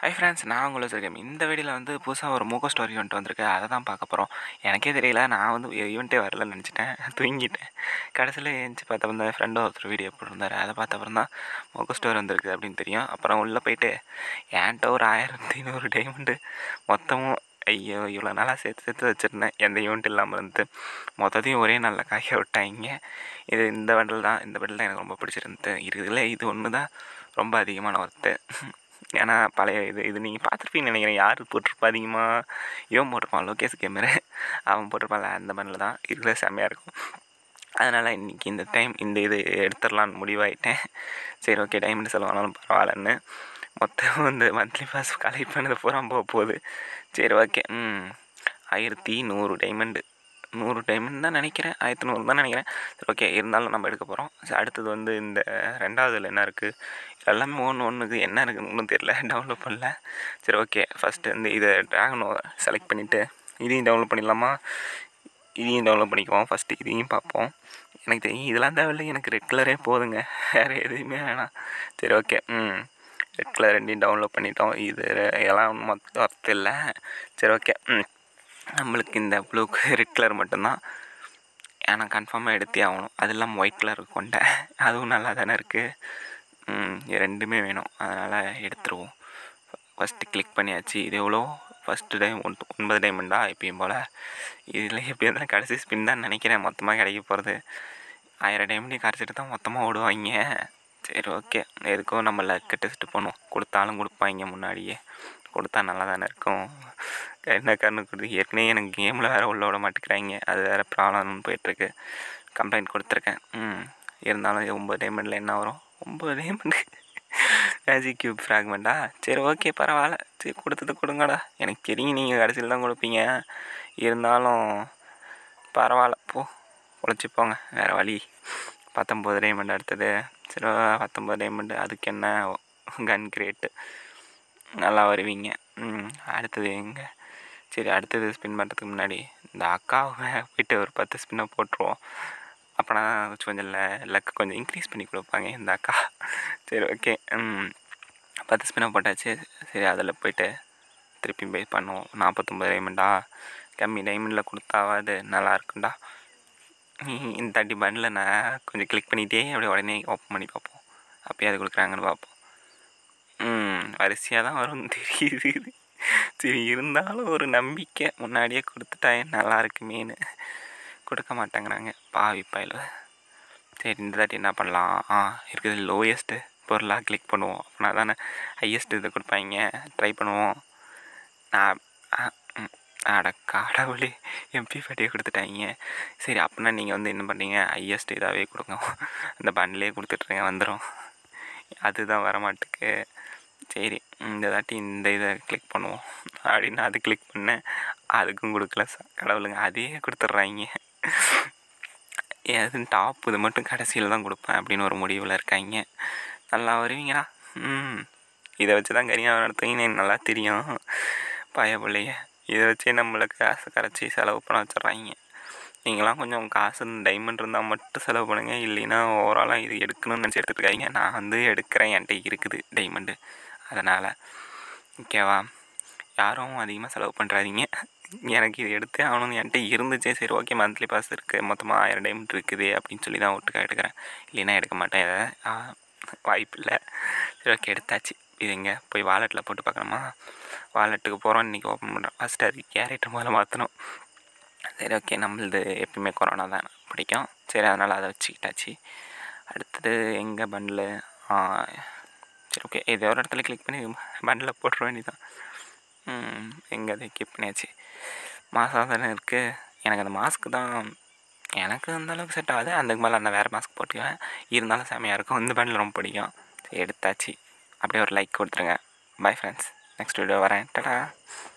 hi friends நான் உங்களை வச்சுருக்கேன் இந்த வீடியோவில் வந்து புதுசாக ஒரு மூக்கோ ஸ்டோரி வந்துட்டு வந்திருக்கு அதை தான் பார்க்க போகிறோம் எனக்கே தெரியல நான் வந்து ஈவெண்ட்டே வரலன்னு நினச்சிட்டேன் தூங்கிட்டேன் கடைசியில் எழுந்துச்சி பார்த்தப்ப இந்த ஃப்ரெண்டு ஒருத்தர் வீடியோ போட்டிருந்தார் அதை பார்த்த அப்புறம் தான் மூக்கோ ஸ்டோரி வந்திருக்கு அப்படின்னு தெரியும் அப்புறம் உள்ளே போயிட்டு என்கிட்ட ஒரு ஆயிரத்தி ஐநூறு டைமண்டு மொத்தமும் ஐயோ இவ்வளோ நாளாக சேர்த்து சேர்த்து வச்சுருந்தேன் எந்த ஈவெண்ட் இல்லாமல் இருந்து மொத்தத்தையும் ஒரே நாளில் காய்க்க விட்டாங்க இது இந்த பண்டில் தான் இந்த பண்டில் தான் எனக்கு ரொம்ப பிடிச்சிருந்து இருக்குதுல இது ஒன்று தான் ரொம்ப அதிகமான ஒர்த்து ஏன்னா பழைய இது இது நீங்கள் பார்த்துருப்பீங்கன்னு நினைக்கிறேன் யார் போட்டிருப்பா அதிகமாக இவன் போட்டிருப்பான் லோகேஷ் கேமரு அவன் போட்டிருப்பான்ல அந்த மண்ணில் தான் இருக்கிற செம்மையாக இருக்கும் அதனால் இன்றைக்கி இந்த டைம் இந்த இது எடுத்துடலான்னு முடிவாயிட்டேன் சரி ஓகே டைமண்ட் செலவானாலும் பரவாயில்லன்னு மொத்தம் இந்த மந்த்லி பாஸ் கலெக்ட் பண்ணது பூரா போக போகுது சரி ஓகே ம் ஆயிரத்தி நூறு டைமண்டு நூறு டைமண்ட் தான் நினைக்கிறேன் ஆயிரத்தி நூறு தான் நினைக்கிறேன் சரி ஓகே இருந்தாலும் நம்ம எடுக்க போகிறோம் சரி அடுத்தது வந்து இந்த ரெண்டாவதுல என்ன இருக்குது எல்லாமே ஒன்று ஒன்றுக்கு என்ன இருக்குன்னு ஒன்றும் தெரியல டவுன்லோட் பண்ணல சரி ஓகே ஃபஸ்ட்டு வந்து இதை ட்ராகனோ செலக்ட் பண்ணிவிட்டு இதையும் டவுன்லோட் பண்ணிடலாமா இதையும் டவுன்லோட் பண்ணிக்குவோம் ஃபஸ்ட்டு இதையும் பார்ப்போம் எனக்கு தெரியும் இதெல்லாம் தேவையில்லை எனக்கு ரெட் கலரே போதுங்க வேறு எதுவுமே வேணாம் சரி ஓகே ம் ரெட் கலர் ரெண்டையும் டவுன்லோட் பண்ணிட்டோம் இது எல்லாம் மொத்தம் அர்த்தம் இல்லை சரி ஓகே ம் நம்மளுக்கு இந்த ப்ளூக்கு ரெட் கலர் மட்டும்தான் ஏன்னா கன்ஃபார்மாக எடுத்தே ஆகணும் அது இல்லாமல் ஒயிட் கலர் கொண்டேன் அதுவும் நல்லா தானே இருக்குது ரெண்டுமே வேணும் அதனால் எடுத்துருவோம் ஃபஸ்ட்டு கிளிக் பண்ணியாச்சு இது எவ்வளோ ஃபஸ்ட்டு டைம் ஒன் ஒன்பது டைமண்டா எப்பயும் போல் இதில் எப்படி இருந்தாலும் கடைசி ஸ்பின் தான் நினைக்கிறேன் மொத்தமாக கிடைக்க போகிறது ஆயிரம் டைமண்டையும் கரைச்சிட்டு தான் மொத்தமாக ஓடுவாங்க சரி ஓகே எதுக்கும் நம்ம லக்கு டெஸ்ட்டு பண்ணுவோம் கொடுத்தாலும் கொடுப்பாங்க முன்னாடியே கொடுத்தா நல்லா தானே இருக்கும் என்ன காரணம் கொடுத்து ஏற்கனவே எனக்கு கேமில் வேறு உள்ள விட மாட்டேங்கிறாங்க அது வேறு ப்ராப்ளம்னு போயிட்டுருக்கு கம்ப்ளைண்ட் கொடுத்துருக்கேன் ம் இருந்தாலும் ஒம்பது டைமண்டில் என்ன வரும் ஒம்பது டைமண்டு மேஜிக் கியூப் ஃப்ராக்மெண்ட்டா சரி ஓகே பரவாயில்ல சரி கொடுத்தது கொடுங்கடா எனக்கு தெரியும் நீங்கள் கடைசியில் தான் கொடுப்பீங்க இருந்தாலும் பரவாயில்ல போ உழைச்சி போங்க வேறு வழி பத்தொம்பது டைமண்ட் அடுத்தது சரி பத்தொம்பது டைமண்டு அதுக்கு என்ன கன் கிரேட்டு நல்லா வருவீங்க ம் அடுத்தது எங்கே சரி அடுத்தது ஸ்பின் பண்ணுறதுக்கு முன்னாடி இந்த அக்காவை போயிட்டு ஒரு பத்து ஸ்பின்னை போட்டுருவோம் அப்போனா கொஞ்சம் லக்கு கொஞ்சம் இன்க்ரீஸ் பண்ணி கொடுப்பாங்க இந்த அக்கா சரி ஓகே ம் பத்து ஸ்பின்னை போட்டாச்சு சரி அதில் போயிட்டு திருப்பி போய் பண்ணுவோம் நாற்பத்தொம்பது டைமண்டா கம்மி டைமண்டில் கொடுத்தாவது நல்லா இருக்கும்டா இந்த தாட்டி பண்டில் நான் கொஞ்சம் கிளிக் பண்ணிகிட்டே அப்படியே உடனே ஓப்பன் பண்ணி பார்ப்போம் அப்போயே அது கொடுக்குறாங்கன்னு பார்ப்போம் ம் வரிசையாக தான் வரும் தெரியுது சரி இருந்தாலும் ஒரு நம்பிக்கை முன்னாடியே கொடுத்துட்டா நல்லா இருக்குமேனு கொடுக்க மாட்டேங்கிறாங்க பாவி பயில சரி இந்த தாட்டி என்ன பண்ணலாம் ஆ இருக்குது லோயஸ்ட்டு பொருளாக கிளிக் பண்ணுவோம் அப்படின்னா தானே ஹையஸ்ட் இதை கொடுப்பாங்க ட்ரை பண்ணுவோம் நான் அட கடவுளே எம்பி பாட்டியை கொடுத்துட்டாங்க சரி அப்படின்னா நீங்கள் வந்து என்ன பண்ணுறீங்க ஹையஸ்ட் இதாகவே கொடுங்க அந்த பண்டிலே கொடுத்துட்ருங்க வந்துடும் அதுதான் வரமாட்டுக்கு சரி இந்த தாட்டி இந்த இதை கிளிக் பண்ணுவோம் அப்படின்னு அது கிளிக் பண்ணேன் அதுக்கும் கொடுக்கல கடவுளுங்க அதையே கொடுத்துட்றாங்க எது டாப் இது மட்டும் கடைசியில் தான் கொடுப்பேன் அப்படின்னு ஒரு முடிவில் இருக்காங்க நல்லா வருவீங்களா ம் இதை வச்சு தான் கரியாக நடத்துவீங்கன்னு எனக்கு நல்லா தெரியும் பய பிள்ளைய இதை வச்சே நம்மளுக்கு காசு கரைச்சி செலவு பண்ண வச்சிட்றாங்க நீங்களாம் கொஞ்சம் காசு டைமண்ட் இருந்தால் மட்டும் செலவு பண்ணுங்கள் இல்லைன்னா ஓவராலாக இது எடுக்கணும்னு நினச்சி எடுத்துகிட்டு இருக்காங்க நான் வந்து எடுக்கிறேன் என்கிட்ட இருக்குது டைமண்டு அதனால் ஓகேவா யாரும் அதிகமாக செலவு பண்ணுறாதீங்க எனக்கு இது எடுத்தே ஆகணும்னு என்கிட்ட இருந்துச்சே சரி ஓகே மந்த்லி பாஸ் இருக்குது மொத்தமாக ஆயிரம் டைமண்ட் இருக்குது அப்படின்னு சொல்லி தான் ஒட்டுக்கா எடுக்கிறேன் இல்லைன்னா எடுக்க மாட்டேன் இதை வாய்ப்பு இல்லை சரி ஓகே எடுத்தாச்சு இது எங்கே போய் வாலெட்டில் போட்டு பார்க்கணுமா வாலெட்டுக்கு போகிறோம் இன்றைக்கி ஓப்பன் பண்ணுறோம் ஃபஸ்ட்டு அது கேரக்டர் முதல்ல மாற்றணும் சரி ஓகே நம்மளது எப்பயுமே கொரோனா தான் பிடிக்கும் சரி அதனால் அதை வச்சுக்கிட்டாச்சு அடுத்தது எங்கே பண்டில் சரி ஓகே ஏதோ ஒரு இடத்துல கிளிக் பண்ணி பண்டில் போட்டுற வேண்டியதான் எங்கே அதை கிளிக் பண்ணியாச்சு மாதம் தானே இருக்குது எனக்கு அந்த மாஸ்க்கு தான் எனக்கு அந்த அளவுக்கு செட் ஆகுது அதுக்கு மேலே அந்த வேறு மாஸ்க் போட்டுக்குவேன் இருந்தாலும் செமையாக இருக்கும் இந்த பண்டில் ரொம்ப பிடிக்கும் சரி எடுத்தாச்சு அப்படியே ஒரு லைக் கொடுத்துருங்க பை ஃப்ரெண்ட்ஸ் நெக்ஸ்ட் வீடியோ வரேன் டடா